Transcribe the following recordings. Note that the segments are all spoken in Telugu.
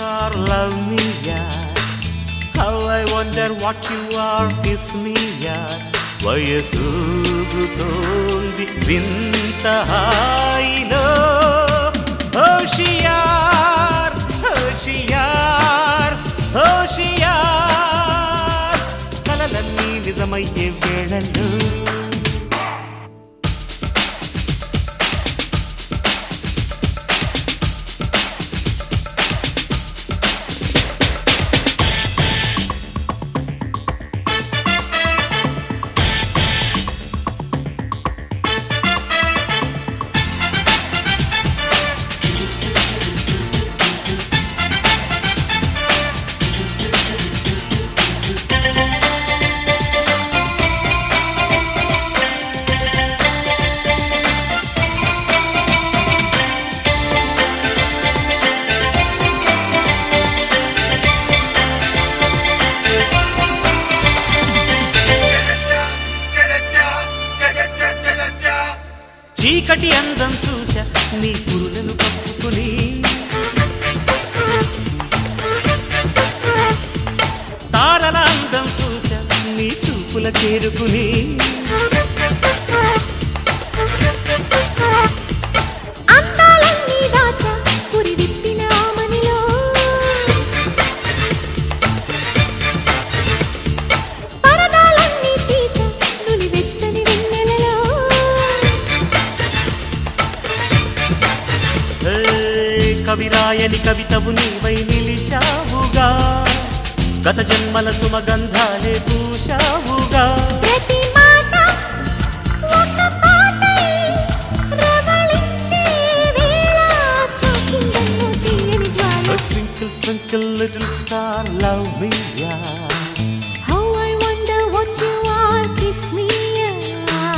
star, love me, yeah. How I wonder what you are, kiss me, yeah. వయసూగుతోంది వింత హాయిలో హోషియార్ హోషియార్ హోషియార్ కలలన్నీ నిజమయ్యే వేళల్లో చీకటి అందం చూసా నీ పురులను కప్పుకుని తారల అందం చూసా నీ చూపుల చేరుకుని అందాలన్నీ దాచా పురి విప్పిన ఆమనిలో పరదాలన్నీ తీసా నులి వెచ్చని వెన్నెలలో ఏ, కవిరాయని కవితవు నీవై నిలిచావుగా గత జన్మల సుమగంధాలే పూశావుగా ప్రతి మాట ఒక పాటై రవళించే వేళ తాకిందన్నో తీయని జ్వాల Twinkle, twinkle, little star, love me, yeah. How I wonder what you are, kiss me yeah.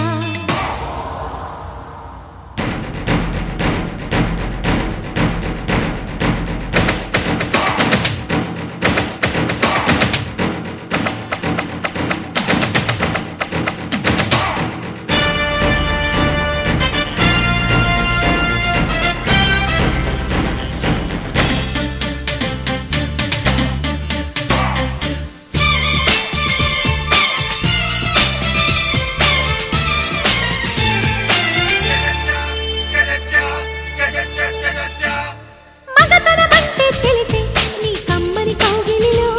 మగతనమంటే తెలిసే నీ కమ్మని కౌగిలిలో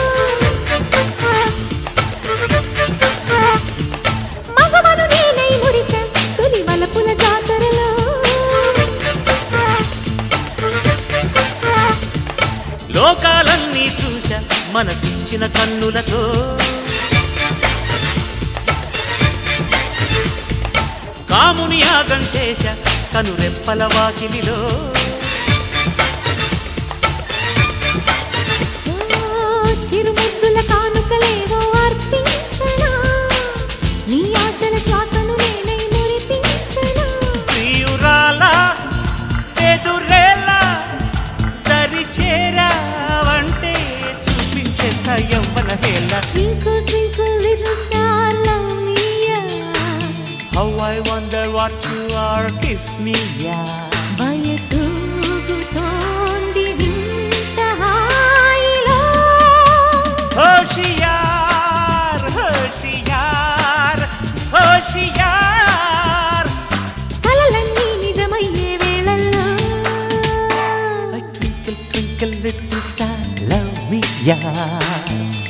మగవను నేనై మురిసా తొలి వలపుల జాతరలో లోకాలన్నీ చూశా మనసిచ్చిన కన్నులతో కాముని యాగం చేశా కనురెప్పల వాకిలిలో చిరుముద్దుల కానుకలేవో అర్పించనా నీ ఆశల శ్వాసను నేనై మురిపించనా ప్రియురాల ఎదురేలా దరి చేరావంటే చూపించేస్తా యవ్వన హేళ Twinkle, twinkle, little star, love me, yeah. How I wonder what you are kiss me yeah వయసూగుతోంది వింత హాయిలో. హోషియార్ హోషియార్ హోషియార్ కలలన్నీ నిజమయ్యే వేళల్లో. Twinkle twinkle little star love me yeah